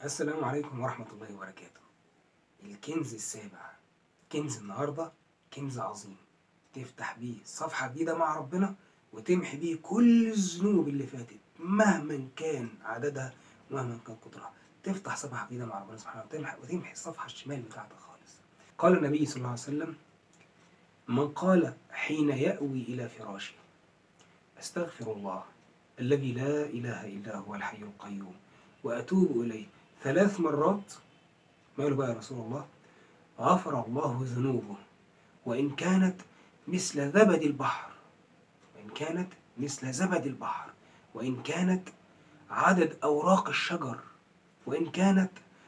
السلام عليكم ورحمة الله وبركاته الكنز السابع كنز النهاردة كنز عظيم تفتح بيه صفحة جديدة مع ربنا وتمحي بيه كل الذنوب اللي فاتت مهما كان عددها ومهما كان قدرها تفتح صفحة جديدة مع ربنا سبحانه وتمحي وتمحي الصفحة الشمال بتاعتها خالص قال النبي صلى الله عليه وسلم من قال حين يأوي إلى فراشه أستغفر الله الذي لا إله إلا هو الحي القيوم وأتوب إليه ثلاث مرات ماله بقى يا رسول الله غفر الله ذنوبه وإن كانت مثل زبد البحر وإن كانت مثل زبد البحر وإن كانت عدد أوراق الشجر وإن كانت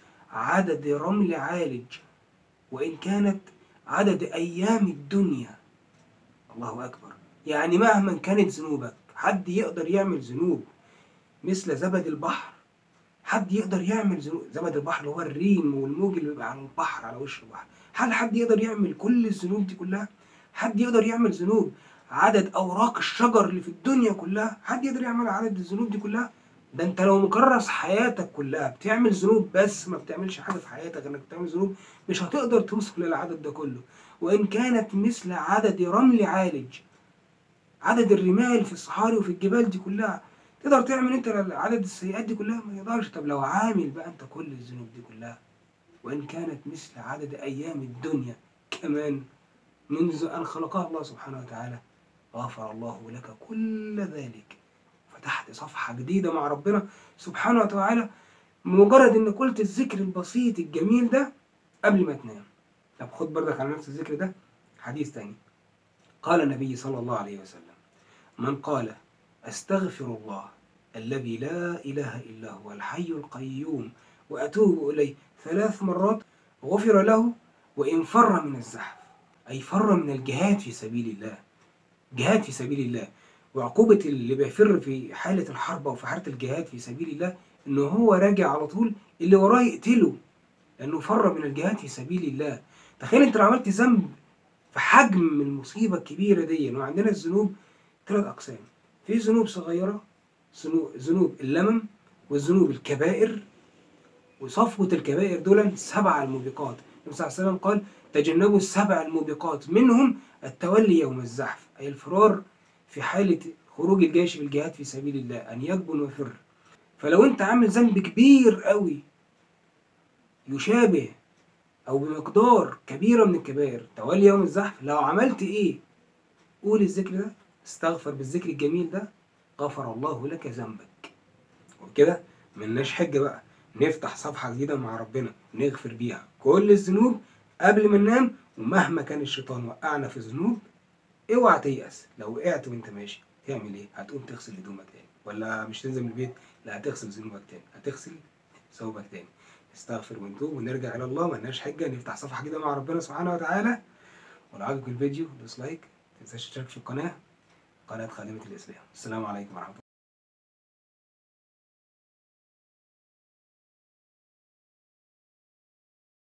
عدد رمل عالج وإن كانت عدد أيام الدنيا الله أكبر يعني مهما كانت ذنوبك حد يقدر يعمل ذنوب مثل زبد البحر حد يقدر يعمل ذنوب زبد البحر اللي هو الريم والموج اللي بيبقى على البحر على وش البحر هل حد يقدر يعمل كل الذنوب دي كلها حد يقدر يعمل ذنوب عدد اوراق الشجر اللي في الدنيا كلها حد يقدر يعمل عدد الذنوب دي كلها ده انت لو مكرس حياتك كلها بتعمل ذنوب بس ما بتعملش حاجه في حياتك انك بتعمل ذنوب مش هتقدر توصل للعدد ده كله وان كانت مثل عدد رمل عالج عدد الرمال في الصحاري وفي الجبال دي كلها تقدر تعمل انت عدد السيئات دي كلها ما يقدرش طب لو عامل بقى انت كل الذنوب دي كلها وان كانت مثل عدد ايام الدنيا كمان منذ ان خلقها الله سبحانه وتعالى غفر الله لك كل ذلك فتحت صفحه جديده مع ربنا سبحانه وتعالى مجرد انك قلت الذكر البسيط الجميل ده قبل ما تنام طب خد بردك على نفس الذكر ده حديث تاني قال النبي صلى الله عليه وسلم من قال استغفر الله الذي لا اله الا هو الحي القيوم واتوب اليه ثلاث مرات غفر له وان فر من الزحف اي فر من الجهاد في سبيل الله جهاد في سبيل الله وعقوبة اللي بيفر في حالة الحرب أو في حالة الجهاد في سبيل الله إنه هو راجع على طول اللي وراه يقتله لأنه فر من الجهاد في سبيل الله تخيل أنت لو عملت ذنب في حجم المصيبة الكبيرة دي وعندنا الذنوب ثلاث أقسام في ذنوب صغيرة ذنوب اللمم والذنوب الكبائر وصفوة الكبائر دول سبع الموبقات النبي صلى الله عليه وسلم قال تجنبوا السبع الموبقات منهم التولي يوم الزحف أي الفرار في حالة خروج الجيش بالجهاد في سبيل الله أن يجبن ويفر فلو أنت عامل ذنب كبير قوي يشابه أو بمقدار كبيرة من الكبائر تولي يوم الزحف لو عملت إيه قول الذكر ده استغفر بالذكر الجميل ده غفر الله لك ذنبك وكده ملناش حجة بقى نفتح صفحة جديدة مع ربنا نغفر بيها كل الذنوب قبل ما ننام ومهما كان الشيطان وقعنا في ذنوب اوعى تيأس لو وقعت وانت ماشي تعمل ايه؟ هتقوم تغسل هدومك تاني ولا مش تنزل من البيت لا هتغسل ذنوبك تاني هتغسل ثوبك تاني نستغفر ونتوب ونرجع الى الله ملناش حجة نفتح صفحة جديدة مع ربنا سبحانه وتعالى ولو عجبك الفيديو دوس لايك متنساش تشترك في القناة قناة خادمة الإسلام السلام عليكم ورحمة الله